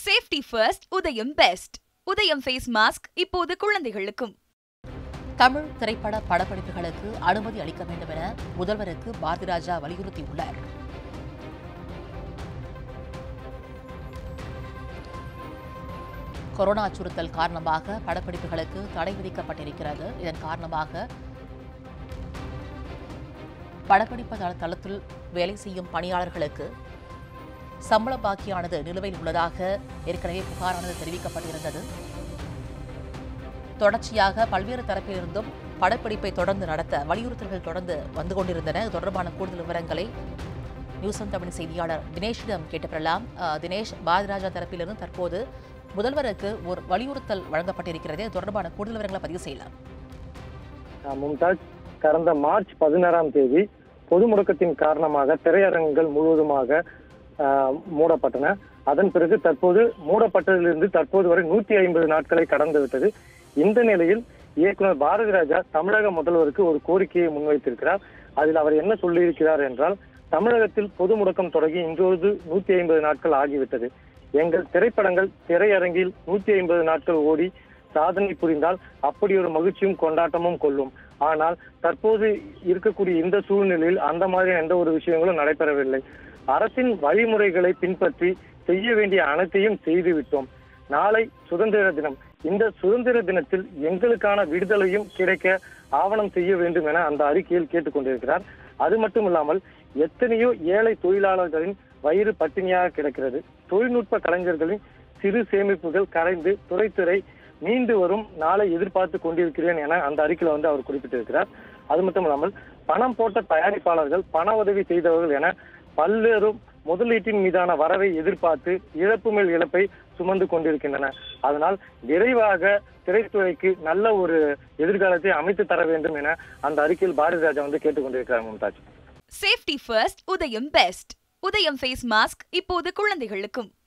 safety first Udhayam best Udhayam face mask இப்போது குழந்தைகளுக்கும் தமிழ் திரைப்பட படப்பிடிப்புகளுக்கு அனுமதி அளிக்க வேண்டும் என முதல்வருக்கு பாரதிராஜா வலியுறுத்தியுள்ளார் கொரோனா அச்சுறுத்தல் காரணமாக படப்பிடிப்புகளுக்கு தடை விதிக்கப்பட்டிருக்கிறது இதன் காரணமாக படப்பிடிப்பு தள- தளத்தில் வேலை செய்யும் பணியாளர்களுக்கு சம்பள பாக்கியானது நிலுவையில் உள்ளதாக ஏற்கனவே புகாரானது தெரிவிக்கப்பட்டிருந்தது தொடர்ச்சியாக பல்வேறு தரப்பிலிருந்தும் படப்பிடிப்பை தொடர்ந்து நடத்த வலியுறுத்தல்கள் தொடர்ந்து வந்து கொண்டிருந்தன இது தொடர்பான கூடுதல் விவரங்களை நியூஸ் ஒன் தமிழ் செய்தியாளர் தினேஷிடம் கேட்டு பெறலாம் அஹ், தினேஷ் பாரதிராஜா தரப்பிலிருந்து தற்போது முதல்வருக்கு ஒரு வலியுறுத்தல் வழங்கப்பட்டிருக்கிறது இது தொடர்பான கூடுதல் விவரங்களை பதிவு செய்யலாம் அஹ் மும்தாஜ் கடந்த மார்ச் பதினாறாம் தேதி பொது முடக்கத்தின் காரணமாக திரையரங்குகள் முழுவதுமாக அஹ், மூடப்பட்டன அதன் பிறகு தற்போது மூடப்பட்டதிலிருந்து தற்போது வரை நூத்தி ஐம்பது நாட்களை கடந்து விட்டது இந்த நிலையில் இயக்குனர் பாரதி ராஜா தமிழக முதல்வருக்கு ஒரு கோரிக்கையை முன்வைத்திருக்கிறார் அதில் அவர் என்ன சொல்லியிருக்கிறார் என்றால் தமிழகத்தில் பொது முடக்கம் தொடங்கி இன்றொரு நூத்தி ஐம்பது நாட்கள் ஆகிவிட்டது எங்கள் திரைப்படங்கள் திரையரங்கில் நூத்தி ஐம்பது நாட்கள் ஓடி சாதனை புரிந்தால் அப்படி ஒரு மகிழ்ச்சியும் கொண்டாட்டமும் கொள்ளும் ஆனால் தற்போது இருக்கக்கூடிய இந்த சூழ்நிலையில் அந்த மாதிரி எந்த ஒரு விஷயங்களும் நடைபெறவில்லை அரசின் வழிமுறைகளை பின்பற்றி செய்ய வேண்டிய அனைத்தையும் செய்து விட்டோம் நாளை சுதந்திர தினம் இந்த சுதந்திர தினத்தில் எங்களுக்கான விடுதலையும் கிடைக்க ஆவணம் செய்ய வேண்டும் என அந்த அறிக்கையில் கேட்டுக்கொண்டிருக்கிறார் அது மட்டும் இல்லாமல் எத்தனையோ ஏழை தொழிலாளர்களின் வயிறு பட்டினியாக கிடக்கிறது தொழில்நுட்ப கலைஞர்களின் சிறு சேமிப்புகள் கரைந்து துறை துறை மீண்டு வரும் நாளை எதிர்பார்த்து கொண்டிருக்கிறேன் என அந்த அறிக்கையில வந்து அவர் குறிப்பிட்டிருக்கிறார் அது மட்டும் இல்லாமல் பணம் போட்ட தயாரிப்பாளர்கள் பண உதவி செய்தவர்கள் என பல்வேறும் முதலீட்டின் மீதான வரவை எதிர்பார்த்து இழப்பு மேல் இழப்பை சுமந்து கொண்டிருக்கின்றன அதனால் விரைவாக திரைத்துறைக்கு நல்ல ஒரு எதிர்காலத்தை அமைத்து தர வேண்டும் என அந்த அறிக்கையில் பாரதி ராஜா வந்து கேட்டுக்கொண்டிருக்கிறார் Mumtaz safety first Udhayam best Udhayam face mask இப்போது குழந்தைகளுக்கும்